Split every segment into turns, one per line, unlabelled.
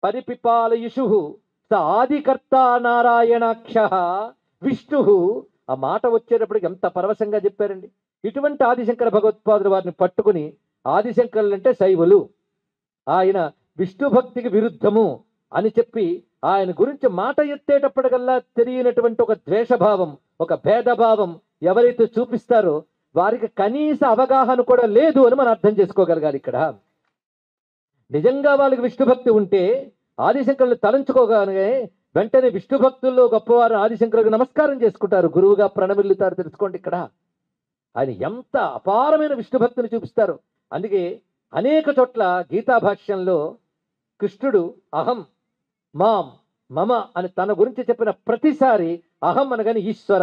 పరిపిపాలయుషు స ఆదికర్త నారాయణాక్ష విష్ణు ఆ మాట వచ్చేటప్పటికి ఎంత పరవశంగా చెప్పారండి ఇటువంటి ఆదిశంకర భగవత్పాదులు వారిని పట్టుకుని ఆదిశంకరులు అంటే శైవులు ఆయన విష్ణు భక్తికి విరుద్ధము అని చెప్పి ఆయన గురించి మాట ఎత్తేటప్పటికల్లా తెలియనటువంటి ఒక ద్వేషభావం ఒక భేదభావం ఎవరైతే చూపిస్తారో వారికి కనీస అవగాహన కూడా లేదు అని మనం అర్థం చేసుకోగలగాలి ఇక్కడ నిజంగా వాళ్ళకి విష్ణు భక్తి ఉంటే ఆదిశంకరులు తలంచుకోగానే వెంటనే విష్ణు భక్తుల్లో గొప్పవారు ఆదిశంకరులకు నమస్కారం చేసుకుంటారు గురువుగా ప్రణమిల్లుతారు తెలుసుకోండి ఇక్కడ ఆయన ఎంత అపారమైన విష్ణు భక్తిని చూపిస్తారు అందుకే అనేక చోట్ల గీతా భాష్యంలో కృష్ణుడు అహం మాం మమ అని తన గురించి చెప్పిన ప్రతిసారి అహం అనగానే ఈశ్వర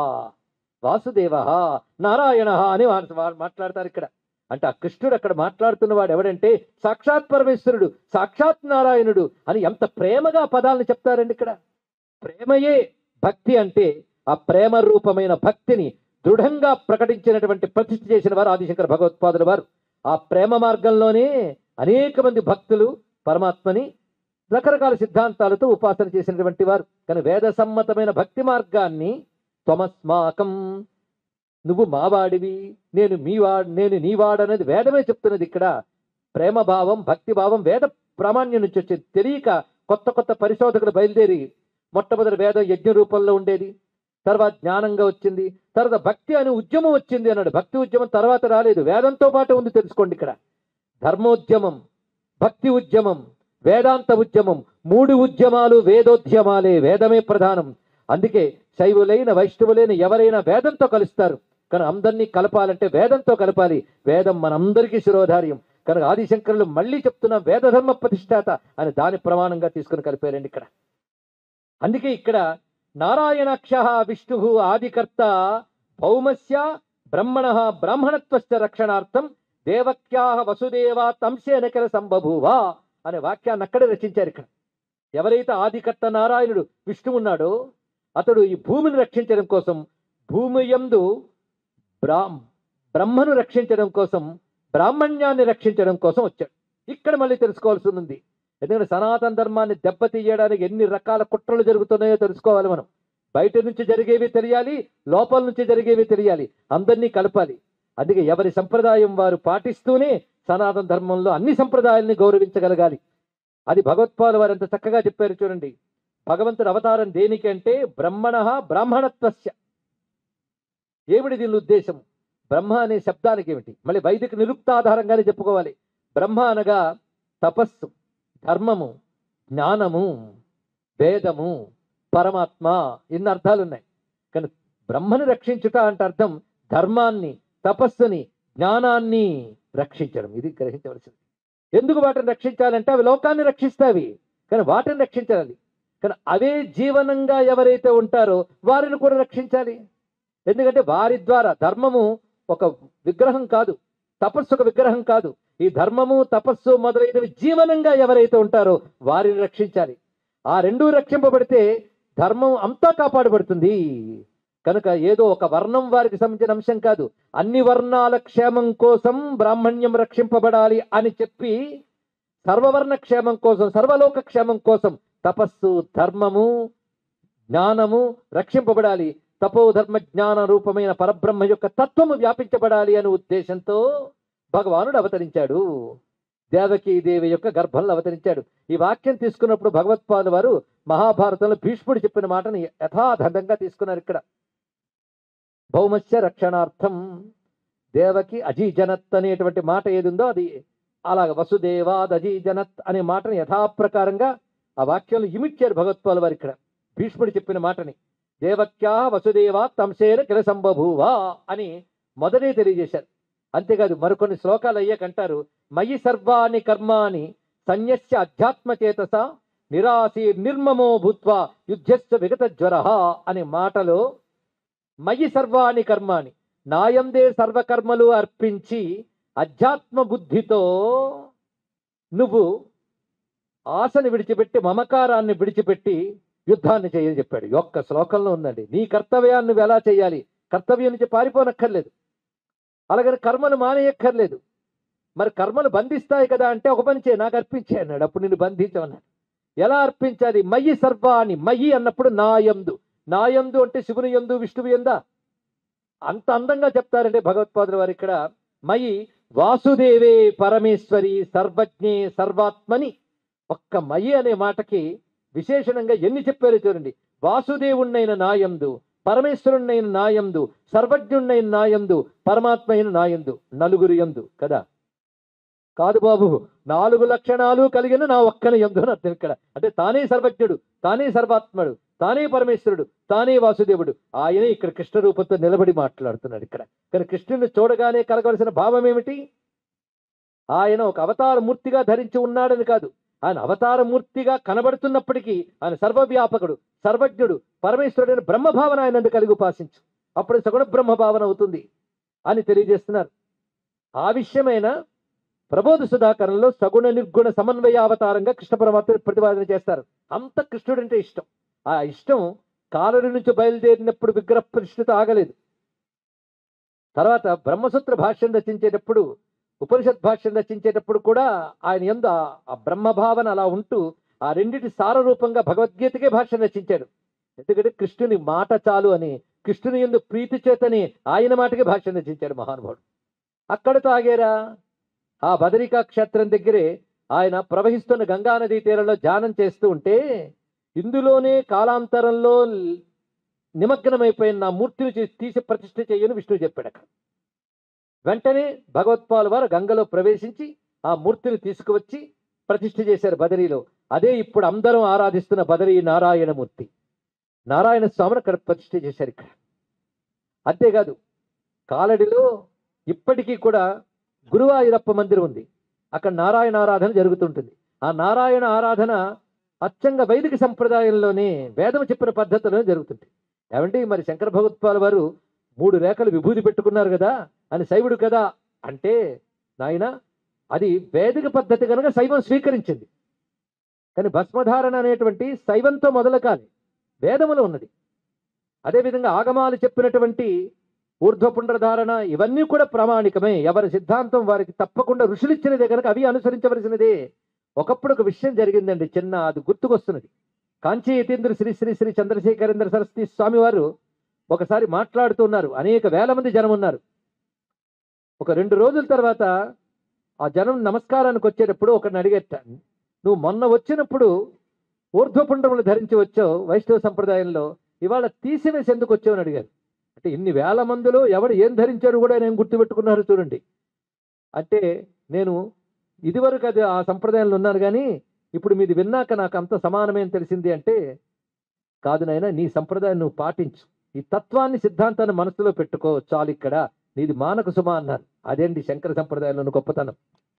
వాసుదేవ నారాయణ అని వా- వా- మాట్లాడతారు ఇక్కడ అంటే ఆ కృష్ణుడు అక్కడ మాట్లాడుతున్నవాడు ఎవడంటే సాక్షాత్ పరమేశ్వరుడు సాక్షాత్ నారాయణుడు అని ఎంత ప్రేమగా ఆ పదాలను చెప్తారండి ఇక్కడ ప్రేమయే భక్తి అంటే ఆ ప్రేమ రూపమైన భక్తిని దృఢంగా ప్రకటించినటువంటి ప్రతిష్ఠ చేసిన వారు ఆదిశంకర భగవత్పాదుల వారు ఆ ప్రేమ మార్గంలోనే అనేక మంది భక్తులు పరమాత్మని రకరకాల సిద్ధాంతాలతో ఉపాసన చేసినటువంటి వారు కానీ వేద సమ్మతమైన భక్తి మార్గాన్ని త్వమస్మాకం నువ్వు మావాడివి నేను మీవా నేను నీవాడనేది వేదమే చెప్తున్నది ఇక్కడ ప్రేమ భావం భక్తి భావం వేద ప్రామాణ్యం నుంచి వచ్చేది తెలియక కొత్త కొత్త పరిశోధకులు బయలుదేరి మొట్టమొదటి వేదం యజ్ఞ రూపంలో ఉండేది తర్వాత జ్ఞానంగా వచ్చింది తర్వాత భక్తి అనే ఉద్యమం వచ్చింది అన్నాడు భక్తి ఉద్యమం తర్వాత రాలేదు వేదంతో పాటు ఉంది తెలుసుకోండి ఇక్కడ ధర్మోద్యమం భక్తి ఉద్యమం వేదాంత ఉద్యమం మూడు ఉద్యమాలు వేదోద్యమాలే వేదమే ప్రధానం అందుకే శైవులైన వైష్ణవులైన ఎవరైనా వేదంతో కలుస్తారు కానీ అందరినీ కలపాలంటే వేదంతో కలపాలి వేదం మనందరికీ శిరోధార్యం కనుక ఆదిశంకరులు మళ్ళీ చెప్తున్న వేదధర్మ ప్రతిష్టాత అని దాని ప్రమాణంగా తీసుకుని కలిపారండి ఇక్కడ అందుకే ఇక్కడ నారాయణాక్ష విష్ణు ఆదికర్త భౌమస్య బ్రహ్మణ బ్రాహ్మణత్వస్య రక్షణార్థం దేవక్యా వసుదేవ తంశేన కిల సంబభూవా అనే వాక్యాన్ని అక్కడే రచించారు ఇక్కడ ఎవరైతే ఆదికర్త నారాయణుడు విష్ణు ఉన్నాడో అతడు ఈ భూమిని రక్షించడం కోసం భూమి యందు బ్రా బ్రహ్మను రక్షించడం కోసం బ్రాహ్మణ్యాన్ని రక్షించడం కోసం వచ్చాడు ఇక్కడ మళ్ళీ తెలుసుకోవాల్సి ఉంది ఎందుకంటే సనాతన ధర్మాన్ని దెబ్బతీయడానికి ఎన్ని రకాల కుట్రలు జరుగుతున్నాయో తెలుసుకోవాలి మనం బయట నుంచి జరిగేవి తెలియాలి లోపల నుంచి జరిగేవి తెలియాలి అందరినీ కలపాలి అందుకే ఎవరి సంప్రదాయం వారు పాటిస్తూనే సనాతన ధర్మంలో అన్ని సంప్రదాయాల్ని గౌరవించగలగాలి అది భగవత్పాలు వారు ఎంత చక్కగా చెప్పారు చూడండి భగవంతుడు అవతారం దేనికి అంటే బ్రహ్మణ బ్రాహ్మణత్వస్య ఏమిటి దీని ఉద్దేశం బ్రహ్మ అనే శబ్దానికి ఏమిటి మళ్ళీ వైదిక నిరుక్తాధారంగానే చెప్పుకోవాలి బ్రహ్మ అనగా తపస్సు ధర్మము జ్ఞానము వేదము పరమాత్మ ఇన్ని అర్థాలు ఉన్నాయి కానీ బ్రహ్మని రక్షించుట అంటే అర్థం ధర్మాన్ని తపస్సుని జ్ఞానాన్ని రక్షించడం ఇది గ్రహించవలసింది ఎందుకు వాటిని రక్షించాలంటే అవి లోకాన్ని రక్షిస్తావి కానీ వాటిని రక్షించాలి కానీ అవే జీవనంగా ఎవరైతే ఉంటారో వారిని కూడా రక్షించాలి ఎందుకంటే వారి ద్వారా ధర్మము ఒక విగ్రహం కాదు తపస్సు ఒక విగ్రహం కాదు ఈ ధర్మము తపస్సు మొదలైనవి జీవనంగా ఎవరైతే ఉంటారో వారిని రక్షించాలి ఆ రెండూ రక్షింపబడితే ధర్మం అంతా కాపాడబడుతుంది కనుక ఏదో ఒక వర్ణం వారికి సంబంధించిన అంశం కాదు అన్ని వర్ణాల క్షేమం కోసం బ్రాహ్మణ్యం రక్షింపబడాలి అని చెప్పి సర్వవర్ణ క్షేమం కోసం సర్వలోక క్షేమం కోసం తపస్సు ధర్మము జ్ఞానము రక్షింపబడాలి తపోధర్మ జ్ఞాన రూపమైన పరబ్రహ్మ యొక్క తత్వము వ్యాపించబడాలి అనే ఉద్దేశంతో భగవానుడు అవతరించాడు దేవకీ దేవి యొక్క గర్భంలో అవతరించాడు ఈ వాక్యం తీసుకున్నప్పుడు భగవత్పాలు వారు మహాభారతంలో భీష్ముడు చెప్పిన మాటని యథాతథంగా తీసుకున్నారు ఇక్కడ భౌమస్య రక్షణార్థం దేవకి అజీజనత్ అనేటువంటి మాట ఏది ఉందో అది అలాగ వసుదేవాద్ అజీజనత్ అనే మాటని యథాప్రకారంగా ఆ వాక్యంలో ఇమిడ్చారు భగవత్పాలు వారు ఇక్కడ భీష్ముడు చెప్పిన మాటని దేవక్యా వసుదేవా తంసేన కిల సంబభూవా అని మొదటే తెలియజేశారు అంతేకాదు మరికొన్ని శ్లోకాలు అయ్యాకంటారు మయి సర్వాణి కర్మాని సన్యస్య అధ్యాత్మ చేతస నిరాశీ నిర్మమో భూత్వా యుద్ధస్య విగత జ్వర అనే మాటలో మయి సర్వాణి కర్మాని నాయందే సర్వకర్మలు అర్పించి అధ్యాత్మ బుద్ధితో నువ్వు ఆశని విడిచిపెట్టి మమకారాన్ని విడిచిపెట్టి యుద్ధాన్ని చేయని చెప్పాడు ఈ ఒక్క శ్లోకంలో ఉందండి నీ కర్తవ్యాన్ని నువ్వు ఎలా చేయాలి కర్తవ్యం నుంచి పారిపోనక్కర్లేదు అలాగని కర్మను మానేయక్కర్లేదు మరి కర్మలు బంధిస్తాయి కదా అంటే ఒక పని చేయి నాకు అర్పించే అన్నాడు అప్పుడు నిన్ను బంధించమన్నాడు ఎలా అర్పించాలి మయి సర్వాణి మయి అన్నప్పుడు నాయందు నాయందు అంటే శివుని యందు విష్ణువు ఎందా అంత అందంగా చెప్తారంటే భగవత్పాదుల వారు ఇక్కడ మయి వాసుదేవే పరమేశ్వరి సర్వజ్ఞే సర్వాత్మని ఒక్క మయి అనే మాటకి విశేషణంగా ఎన్ని చెప్పారో చూడండి వాసుదేవుణ్ణైన నాయందు పరమేశ్వరుణ్ణైన నాయందు సర్వజ్ఞుణ్ణైన నాయందు పరమాత్మ అయిన నాయందు నలుగురు యందు కదా కాదు బాబు నాలుగు లక్షణాలు కలిగిన నా ఒక్కని యందు అని అర్థం ఇక్కడ అంటే తానే సర్వజ్ఞుడు తానే సర్వాత్ముడు తానే పరమేశ్వరుడు తానే వాసుదేవుడు ఆయనే ఇక్కడ కృష్ణ రూపంతో నిలబడి మాట్లాడుతున్నాడు ఇక్కడ కానీ కృష్ణుని చూడగానే కలగవలసిన భావం ఏమిటి ఆయన ఒక అవతార మూర్తిగా ధరించి ఉన్నాడని కాదు ఆయన అవతార మూర్తిగా కనబడుతున్నప్పటికీ ఆయన సర్వవ్యాపకుడు సర్వజ్ఞుడు పరమేశ్వరుడైన బ్రహ్మభావన ఆయన కలిగి ఉపాసించు అప్పుడు సగుణ బ్రహ్మభావన అవుతుంది అని తెలియజేస్తున్నారు ఆ విషయమైన ప్రబోధ సుధాకరంలో సగుణ నిర్గుణ సమన్వయ అవతారంగా కృష్ణ పరమాత్మ ప్రతిపాదన చేస్తారు అంత కృష్ణుడు అంటే ఇష్టం ఆ ఇష్టం కాలరి నుంచి బయలుదేరినప్పుడు విగ్రహ ప్రతిష్ఠిత ఆగలేదు తర్వాత బ్రహ్మసూత్ర భాష్యం రచించేటప్పుడు ఉపనిషత్ భాష్యం రచించేటప్పుడు కూడా ఆయన ఎందు ఆ- ఆ బ్రహ్మభావన అలా ఉంటూ ఆ రెండిటి సారరూపంగా భగవద్గీతకే భాష్యం రచించాడు ఎందుకంటే కృష్ణుని మాట చాలు అని కృష్ణుని ఎందు ప్రీతి చేతని ఆయన మాటకే భాష్యం రచించాడు మహానుభావుడు అక్కడ తాగేరా ఆ బదరికా క్షేత్రం దగ్గరే ఆయన ప్రవహిస్తున్న గంగా నదీ తీరంలో ధ్యానం చేస్తూ ఉంటే ఇందులోనే కాలాంతరంలో నిమగ్నమైపోయిన నా మూర్తిని చేసి తీసి ప్రతిష్ఠ చేయని విష్ణువు చెప్పాడు అక్కడ వెంటనే భగవత్పాల్ వారు గంగలో ప్రవేశించి ఆ మూర్తిని తీసుకువచ్చి ప్రతిష్ఠ చేశారు బదరీలో అదే ఇప్పుడు అందరం ఆరాధిస్తున్న బదరీ నారాయణమూర్తి నారాయణ స్వామిని అక్కడ ప్రతిష్ఠ చేశారు ఇక్కడ అంతేకాదు కాలడిలో ఇప్పటికీ కూడా గురువాయూరప్ప మందిరం ఉంది అక్కడ నారాయణ ఆరాధన జరుగుతుంటుంది ఆ నారాయణ ఆరాధన అచ్చంగా వైదిక సంప్రదాయంలోనే వేదం చెప్పిన పద్ధతిలోనే జరుగుతుంది ఏమంటే మరి శంకర భగవత్పాల్ వారు మూడు రేఖలు విభూతి పెట్టుకున్నారు కదా అని శైవుడు కదా అంటే నాయన అది వేదిక పద్ధతి కనుక శైవం స్వీకరించింది కానీ భస్మధారణ అనేటువంటి శైవంతో మొదలు కాదు వేదములో ఉన్నది అదేవిధంగా ఆగమాలు చెప్పినటువంటి ఊర్ధ్వపుండ్రధారణ ఇవన్నీ కూడా ప్రామాణికమే ఎవరి సిద్ధాంతం వారికి తప్పకుండా ఋషులు ఇచ్చినదే కనుక అవి అనుసరించవలసినదే ఒకప్పుడు ఒక విషయం జరిగిందండి చిన్న అది గుర్తుకొస్తున్నది కాంచీ యతీంద్ర శ్రీ శ్రీ శ్రీ చంద్రశేఖరేంద్ర సరస్వతి స్వామి వారు ఒకసారి మాట్లాడుతున్నారు అనేక వేల మంది జనం ఉన్నారు ఒక రెండు రోజుల తర్వాత ఆ జనం నమస్కారానికి వచ్చేటప్పుడు ఒకరిని అడిగేట నువ్వు మొన్న వచ్చినప్పుడు ఊర్ధ్వపుండ్రములు ధరించి వచ్చావు వైష్ణవ సంప్రదాయంలో ఇవాళ తీసివేసి ఎందుకు వచ్చావు అని అడిగారు అంటే ఇన్ని వేల మందిలో ఎవరు ఏం ధరించారు కూడా నేను గుర్తుపెట్టుకున్నారు చూడండి అంటే నేను ఇదివరకు అది ఆ సంప్రదాయంలో ఉన్నాను కానీ ఇప్పుడు మీది విన్నాక నాకు అంత సమానమే అని తెలిసింది అంటే కాదు నాయన నీ సంప్రదాయం నువ్వు పాటించు ఈ తత్వాన్ని సిద్ధాంతాన్ని మనసులో పెట్టుకో చాలు ఇక్కడ నీది మానక సుమ అన్నారు అదేంటి శంకర సంప్రదాయంలో గొప్పతనం